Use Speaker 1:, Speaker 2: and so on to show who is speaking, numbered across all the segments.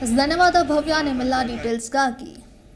Speaker 1: ಧನ್ಯವಾದ ಭವ್ಯ ನಿಮ್ಮೆಲ್ಲ ಡೀಟೇಲ್ಸ್ಗಾಗಿ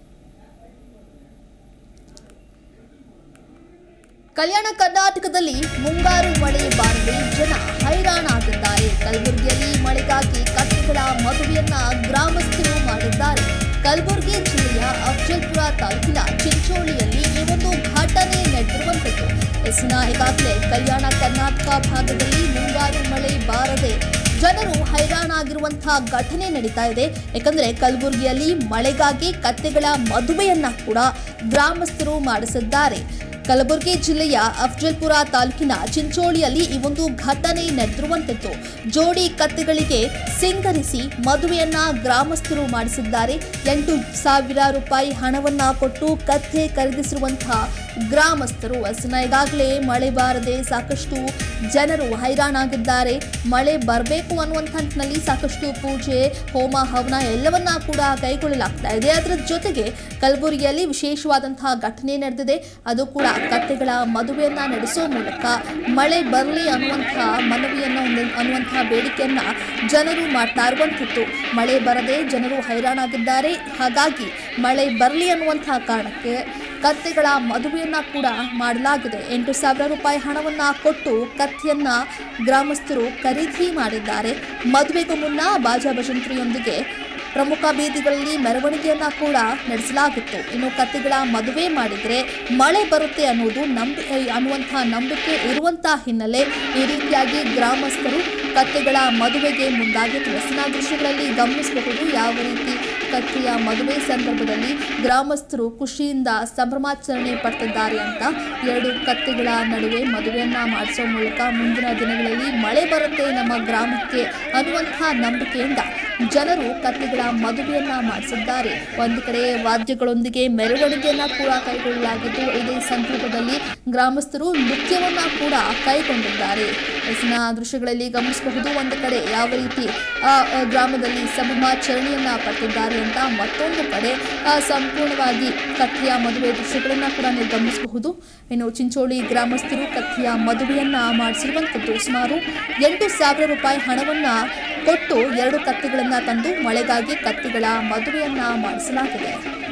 Speaker 1: ಕಲ್ಯಾಣ ಕರ್ನಾಟಕದಲ್ಲಿ ಮುಂಗಾರು ಮಳೆ ಬಾರದೆ ಜನ ಹೈರಾಣಾಗಿದ್ದಾರೆ ಕಲಬುರಗಿಯಲ್ಲಿ ಮಳೆಗಾಗಿ ಕಟ್ಟೆಗಳ ಮದುವೆಯನ್ನ ಗ್ರಾಮಸ್ಥರು ಮಾಡಿದ್ದಾರೆ ಕಲಬುರಗಿ ಜಿಲ್ಲೆಯ ಅಫ್ಜಲ್ಪುರ ತಾಲೂಕಿನ ಚಿಂಚೋಳಿಯಲ್ಲಿ ಈ ಒಂದು ಘಟನೆ ನಡೆದಿರುವಂಥದ್ದು ಎಸ್ನ ಈಗಾಗಲೇ ಕಲ್ಯಾಣ ಕರ್ನಾಟಕ ಭಾಗದಲ್ಲಿ ಮುಂಗಾರು ಮಳೆ ಬಾರದೆ ಜನರು ಹೈರಾಣಾಗಿರುವಂತಹ ಘಟನೆ ನಡೀತಾ ಇದೆ ಯಾಕಂದ್ರೆ ಕಲಬುರಗಿಯಲ್ಲಿ ಮಳೆಗಾಗಿ ಕತ್ತೆಗಳ ಮದುವೆಯನ್ನ ಕೂಡ ಗ್ರಾಮಸ್ಥರು ಮಾಡಿಸಿದ್ದಾರೆ ಕಲಬುರಗಿ ಜಿಲ್ಲೆಯ ಅಫ್ಜಲ್ಪುರ ತಾಲೂಕಿನ ಚಿಂಚೋಳಿಯಲ್ಲಿ ಈ ಒಂದು ಘಟನೆ ನಡೆದಿರುವಂಥದ್ದು ಜೋಡಿ ಕತ್ತೆಗಳಿಗೆ ಸಿಂಗರಿಸಿ ಮದುವೆಯನ್ನ ಗ್ರಾಮಸ್ಥರು ಮಾಡಿಸಿದ್ದಾರೆ ಎಂಟು ಸಾವಿರ ರೂಪಾಯಿ ಹಣವನ್ನ ಕೊಟ್ಟು ಕತ್ತೆ ಖರೀದಿಸಿರುವಂತಹ ಗ್ರಾಮಸ್ಥರು ಅಸನ ಈಗಾಗಲೇ ಮಳೆ ಬಾರದೆ ಸಾಕಷ್ಟು ಜನರು ಹೈರಾಣಾಗಿದ್ದಾರೆ ಮಳೆ ಬರಬೇಕು ಅನ್ನುವಂಥ ನಿಟ್ಟಿನಲ್ಲಿ ಸಾಕಷ್ಟು ಪೂಜೆ ಹೋಮ ಹವನ ಎಲ್ಲವನ್ನ ಕೂಡ ಕೈಗೊಳ್ಳಲಾಗ್ತಾ ಇದೆ ಅದರ ಜೊತೆಗೆ ಕಲಬುರಗಿಯಲ್ಲಿ ವಿಶೇಷವಾದಂತಹ ಘಟನೆ ನಡೆದಿದೆ ಅದು ಕೂಡ ಕತ್ತೆಗಳ ಮದುವೆಯನ್ನ ನಡೆಸೋ ಮೂಲಕ ಮಳೆ ಬರಲಿ ಅನ್ನುವಂತಹ ಮನವಿಯನ್ನ ಒಂದು- ಅನ್ನುವಂತಹ ಬೇಡಿಕೆಯನ್ನ ಜನರು ಮಾಡ್ತಾ ಇರುವಂಥದ್ದು ಮಳೆ ಬರದೆ ಜನರು ಹೈರಾಣಾಗಿದ್ದಾರೆ ಹಾಗಾಗಿ ಮಳೆ ಬರಲಿ ಅನ್ನುವಂತಹ ಕಾರಣಕ್ಕೆ ಕತ್ತೆಗಳ ಮದುವೆಯನ್ನ ಕೂಡ ಮಾಡಲಾಗಿದೆ ಎಂಟು ಸಾವಿರ ರೂಪಾಯಿ ಹಣವನ್ನ ಕೊಟ್ಟು ಕತ್ತೆಯನ್ನ ಗ್ರಾಮಸ್ಥರು ಖರೀದಿ ಮಾಡಿದ್ದಾರೆ ಮದುವೆಗೂ ಮುನ್ನ ಬಾಜಾ ಭಜಂತ್ರಿಯೊಂದಿಗೆ ಪ್ರಮುಖ ಬೀದಿಗಳಲ್ಲಿ ಮೆರವಣಿಗೆಯನ್ನ ಕೂಡ ನಡೆಸಲಾಗಿತ್ತು ಇನ್ನು ಕತ್ತೆಗಳ ಮದುವೆ ಮಾಡಿದ್ರೆ ಮಳೆ ಬರುತ್ತೆ ಅನ್ನೋದು ನಂಬಿ ಅನ್ನುವಂತಹ ನಂಬಿಕೆ ಇರುವಂತಹ ಹಿನ್ನೆಲೆ ಈ ರೀತಿಯಾಗಿ ಗ್ರಾಮಸ್ಥರು ಕತ್ತೆಗಳ ಮದುವೆಗೆ ಮುಂದಾಗಿತ್ತು ಹೊಸನ ದೃಶ್ಯಗಳಲ್ಲಿ ಗಮನಿಸಬಹುದು ಯಾವ ರೀತಿ ಕತ್ತೆಯ ಮದುವೆ ಸಂದರ್ಭದಲ್ಲಿ ಗ್ರಾಮಸ್ಥರು ಖುಷಿಯಿಂದ ಸಂಭ್ರಮಾಚರಣೆ ಪಡ್ತಿದ್ದಾರೆ ಅಂತ ಎರಡು ಕತ್ತೆಗಳ ನಡುವೆ ಮದುವೆಯನ್ನ ಮಾಡಿಸೋ ಮೂಲಕ ಮುಂದಿನ ದಿನಗಳಲ್ಲಿ ಮಳೆ ಬರುತ್ತೆ ನಮ್ಮ ಗ್ರಾಮಕ್ಕೆ ಅನ್ನುವಂತಹ ನಂಬಿಕೆಯಿಂದ ಜನರು ಕತ್ತೆಗಳ ಮದುವೆಯನ್ನ ಮಾಡಿಸಿದ್ದಾರೆ ಒಂದು ಕಡೆ ವಾದ್ಯಗಳೊಂದಿಗೆ ಮೆರವಣಿಗೆಯನ್ನ ಕೂಡ ಕೈಗೊಳ್ಳಲಾಗಿದ್ದು ಇದೇ ಸಂದರ್ಭದಲ್ಲಿ ಗ್ರಾಮಸ್ಥರು ನೃತ್ಯವನ್ನ ಕೂಡ ಕೈಗೊಂಡಿದ್ದಾರೆ ಎಸ್ನ ದೃಶ್ಯಗಳಲ್ಲಿ ಗಮನಿಸಬಹುದು ಒಂದು ಕಡೆ ಯಾವ ರೀತಿ ಆ, ಆ, ಗ್ರಾಮದಲ್ಲಿ ಸಂಭ್ರಮಾಚರಣೆಯನ್ನ ಪಡ್ತಿದ್ದಾರೆ ಅಂತ ಮತ್ತೊಂದು ಕಡೆ ಆ, ಸಂಪೂರ್ಣವಾಗಿ ಕತ್ತೆಯ ಮದುವೆ ದೃಶ್ಯಗಳನ್ನ ಕೂಡ ನೀವು ಗಮನಿಸಬಹುದು ಇನ್ನು ಚಿಂಚೋಳಿ ಗ್ರಾಮಸ್ಥರು ಕತ್ತೆಯ ಮದುವೆಯನ್ನ ಮಾಡಿಸಿರುವಂಥದ್ದು ಸುಮಾರು ಎಂಟು ಸಾವಿರ ರೂಪಾಯಿ ಹಣವನ್ನ ಕೊಟ್ಟು ಎರಡು ಕತ್ತೆಗಳನ್ನ ತಂದು ಮಳೆಗಾಗಿ ಕತ್ತೆಗಳ ಮದುವೆಯನ್ನ ಮಾಡಿಸಲಾಗಿದೆ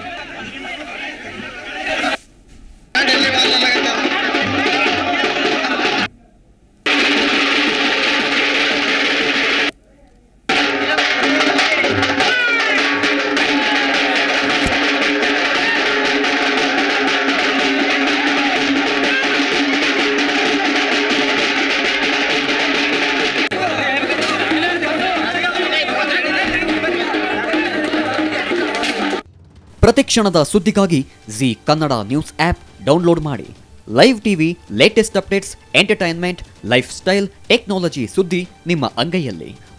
Speaker 2: ಪ್ರತಿಕ್ಷಣದ ಸುದ್ದಿಗಾಗಿ Zee Kannada news app download ಮಾಡಿ live TV latest updates entertainment life style technology ಸುದ್ದಿ ನಿಮ್ಮ ಅಂಗೈಯಲ್ಲಿ